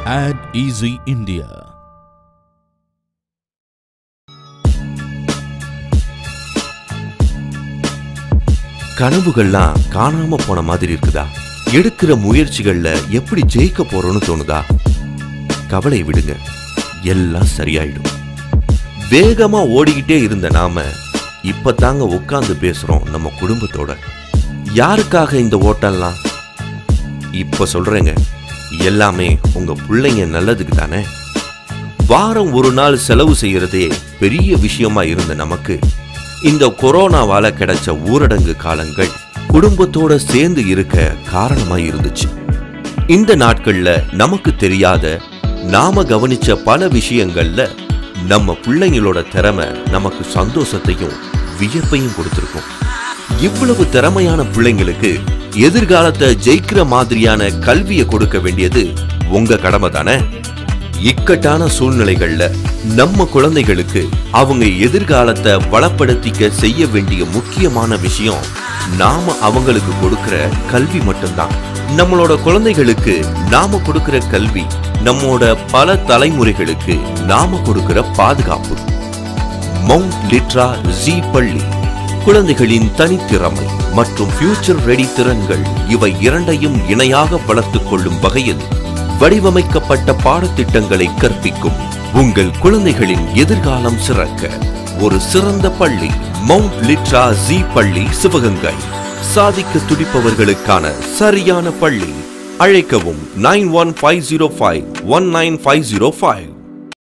Ad Easy India. கனவுகள்லாம் காணாம போன மாதிரி இருக்குதா எடுக்கிற முயற்சிகள்ல எப்படி ஜெயிக்க போறோம்னு தோணுதா கவலை விடுங்க எல்லாம் சரியாயிடும் வேகமா ஓடிக்கிட்டே இருந்த நாம இப்பதாங்க உட்கார்ந்து பேசுறோம் நம்ம குடும்பத்தோட யாருக்காக இந்த ஓட்டம்லாம் இப்ப சொல்றேங்க எல்லாமே உங்க பிள்ளைங்க நல்லதுக்கு தானே வாரம் ஒரு நாள் செலவு செய்யறதே பெரிய விஷயமா இருந்த நமக்கு இந்த கொரோனாவால கிடைச்ச ஊரடங்கு காலங்கள் குடும்பத்தோட சேர்ந்து இருக்க காரணமா இருந்துச்சு இந்த நாட்கள்ல நமக்கு தெரியாத நாம கவனிச்ச பல விஷயங்கள்ல நம்ம பிள்ளைங்களோட திறமை நமக்கு சந்தோஷத்தையும் வியப்பையும் கொடுத்திருக்கும் இவ்வளவு திறமையான பிள்ளைங்களுக்கு எதிர்காலத்தை ஜெயிக்கிற மாதிரியான கல்வியை கொடுக்க வேண்டியது உங்க கடமை தானே இக்கட்டான சூழ்நிலைகள்ல நம்ம குழந்தைகளுக்கு அவங்க எதிர்காலத்தை வளப்படுத்திக்க செய்ய வேண்டிய முக்கியமான விஷயம் நாம அவங்களுக்கு கொடுக்கிற கல்வி மட்டும்தான் நம்மளோட குழந்தைகளுக்கு நாம கொடுக்கிற கல்வி நம்மோட பல தலைமுறைகளுக்கு நாம கொடுக்கிற பாதுகாப்பு மவுண்ட் லிட்ரா ஜி பள்ளி குழந்தைகளின் தனித்திறமை மற்றும் ஃபியூச்சர் ரெடி திறன்கள் இவை இரண்டையும் இணையாக வளர்த்துக் கொள்ளும் வகையில் வடிவமைக்கப்பட்ட பாடத்திட்டங்களை கற்பிக்கும் உங்கள் குழந்தைகளின் எதிர்காலம் சிறக்க ஒரு சிறந்த பள்ளி மவுண்ட் லிட்ரா ஜி பள்ளி சிவகங்கை சாதிக்க துடிப்பவர்களுக்கான சரியான பள்ளி அழைக்கவும் nine one five zero five one nine five zero five